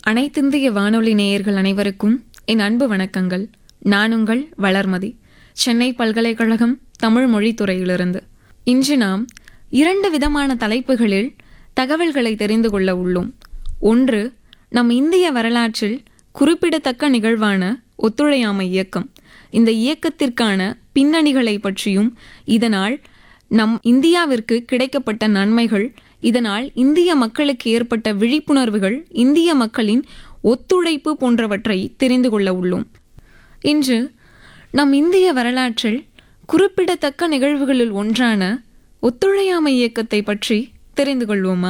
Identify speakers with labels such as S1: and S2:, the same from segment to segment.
S1: அனைத்திந்திய வானொலி நேயர்கள் அனைவருக்கும் என் அன்பு வணக்கங்கள் நான் உங்கள் வளர்மதி சென்னை பல்கலைக்கழகம் தமிழ் மொழித்துறையிலிருந்து இன்று நாம் இரண்டு விதமான தலைப்புகளில் தகவல்களை தெரிந்து கொள்ள உள்ளோம் ஒன்று நம் இந்திய வரலாற்றில் குறிப்பிடத்தக்க நிகழ்வான ஒத்துழையாமை இயக்கம் இந்த இயக்கத்திற்கான பின்னணிகளை பற்றியும் இதனால் நம் இந்தியாவிற்கு கிடைக்கப்பட்ட நன்மைகள் இதனால் இந்திய மக்களுக்கு ஏற்பட்ட விழிப்புணர்வுகள் இந்திய மக்களின் ஒத்துழைப்பு போன்றவற்றை தெரிந்து கொள்ள உள்ளோம் இன்று நம் இந்திய வரலாற்றில் குறிப்பிடத்தக்க நிகழ்வுகளில் ஒன்றான ஒத்துழையாமை இயக்கத்தை பற்றி தெரிந்து கொள்வோமா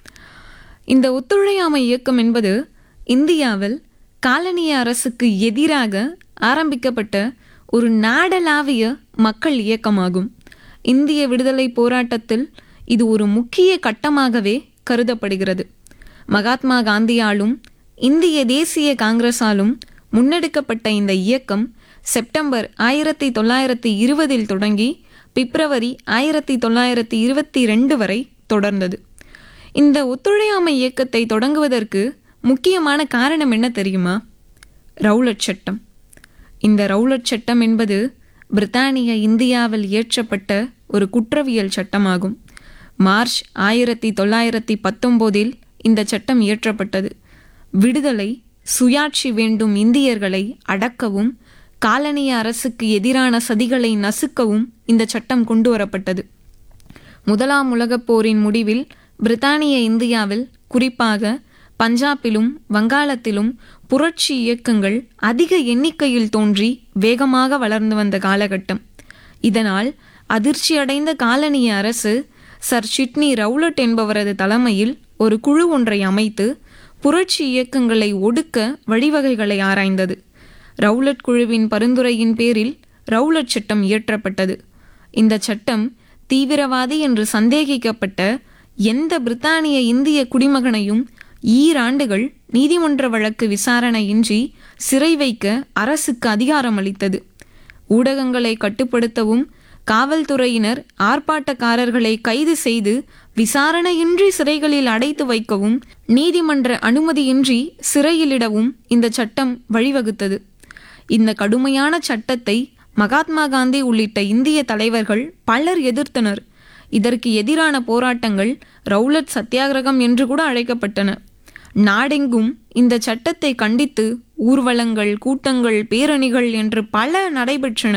S1: இந்த ஒத்துழையாமை இயக்கம் என்பது இந்தியாவில் காலனிய அரசுக்கு எதிராக ஆரம்பிக்கப்பட்ட ஒரு நாடளாவிய மக்கள் இயக்கமாகும் இந்திய விடுதலை போராட்டத்தில் இது ஒரு முக்கிய கட்டமாகவே கருதப்படுகிறது மகாத்மா காந்தியாலும் இந்திய தேசிய காங்கிரஸாலும் முன்னெடுக்கப்பட்ட இந்த இயக்கம் செப்டம்பர் ஆயிரத்தி தொள்ளாயிரத்தி இருபதில் தொடங்கி பிப்ரவரி ஆயிரத்தி தொள்ளாயிரத்தி இருபத்தி ரெண்டு வரை தொடர்ந்தது இந்த ஒத்துழையாமை இயக்கத்தை தொடங்குவதற்கு முக்கியமான காரணம் என்ன தெரியுமா ரவுலட் சட்டம் இந்த ரவுலட் சட்டம் என்பது பிரித்தானிய இந்தியாவில் இயற்றப்பட்ட ஒரு குற்றவியல் சட்டமாகும் மார்ச் ஆயிரத்தி தொள்ளாயிரத்தி பத்தொம்போதில் இந்த சட்டம் இயற்றப்பட்டது விடுதலை சுயாட்சி வேண்டும் இந்தியர்களை அடக்கவும் காலனிய அரசுக்கு எதிரான சதிகளை நசுக்கவும் இந்த சட்டம் கொண்டு வரப்பட்டது முதலாம் உலகப் போரின் முடிவில் பிரித்தானிய இந்தியாவில் குறிப்பாக பஞ்சாபிலும் வங்காளத்திலும் புரட்சி இயக்கங்கள் அதிக எண்ணிக்கையில் தோன்றி வேகமாக வளர்ந்து வந்த காலகட்டம் இதனால் அதிர்ச்சியடைந்த காலனிய அரசு சர் சிட்னி ரவுலட் என்பவரது தலைமையில் ஒரு குழு ஒன்றை அமைத்து புரட்சி இயக்கங்களை ஒடுக்க வழிவகைகளை ஆராய்ந்தது ரவுலட் குழுவின் பரிந்துரையின் பேரில் ரவுலட் சட்டம் இயற்றப்பட்டது இந்த சட்டம் தீவிரவாதி என்று சந்தேகிக்கப்பட்ட எந்த பிரித்தானிய இந்திய குடிமகனையும் ஈராண்டுகள் நீதிமன்ற வழக்கு விசாரணையின்றி சிறை வைக்க அரசுக்கு அதிகாரம் அளித்தது ஊடகங்களை கட்டுப்படுத்தவும் காவல்துறையினர் ஆர்ப்பாட்டக்காரர்களை கைது செய்து விசாரணையின்றி சிறைகளில் அடைத்து வைக்கவும் நீதிமன்ற அனுமதியின்றி சிறையிலிடவும் இந்த சட்டம் வழிவகுத்தது இந்த கடுமையான சட்டத்தை மகாத்மா காந்தி உள்ளிட்ட இந்திய தலைவர்கள் பலர் எதிர்த்தனர் இதற்கு எதிரான போராட்டங்கள் ரவுலட் சத்தியாகிரகம் என்று கூட அழைக்கப்பட்டன நாடெங்கும் இந்த சட்டத்தை கண்டித்து ஊர்வலங்கள் கூட்டங்கள் பேரணிகள் என்று பல நடைபெற்றன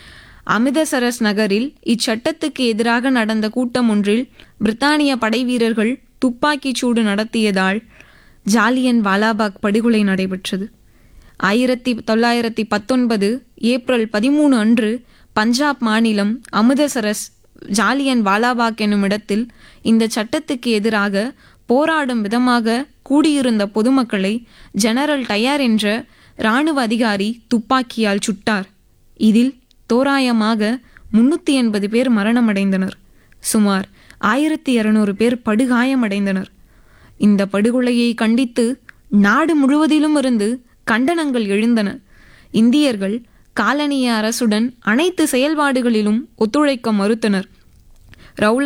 S1: அமிர்தசரஸ் நகரில் இச்சட்டத்துக்கு எதிராக நடந்த கூட்டம் ஒன்றில் பிரித்தானிய படைவீரர்கள் துப்பாக்கிச் சூடு நடத்தியதால் ஜாலியன் வாலாபாக் படுகொலை நடைபெற்றது ஆயிரத்தி தொள்ளாயிரத்தி பத்தொன்பது ஏப்ரல் பதிமூணு அன்று பஞ்சாப் மாநிலம் அமிர்தசரஸ் ஜாலியன் வாலாபாக் என்னும் இடத்தில் இந்த சட்டத்துக்கு எதிராக போராடும் விதமாக கூடியிருந்த பொதுமக்களை ஜெனரல் டயர் என்ற இராணுவ அதிகாரி துப்பாக்கியால் சுட்டார் இதில் தோராயமாக முன்னூற்றி எண்பது பேர் மரணமடைந்தனர் சுமார் ஆயிரத்தி இருநூறு பேர் படுகாயமடைந்தனர் இந்த படுகொலையை கண்டித்து நாடு முழுவதிலும் இருந்து கண்டனங்கள் எழுந்தன இந்தியர்கள் காலனிய அரசுடன் அனைத்து செயல்பாடுகளிலும் ஒத்துழைக்க மறுத்தனர் ரவுல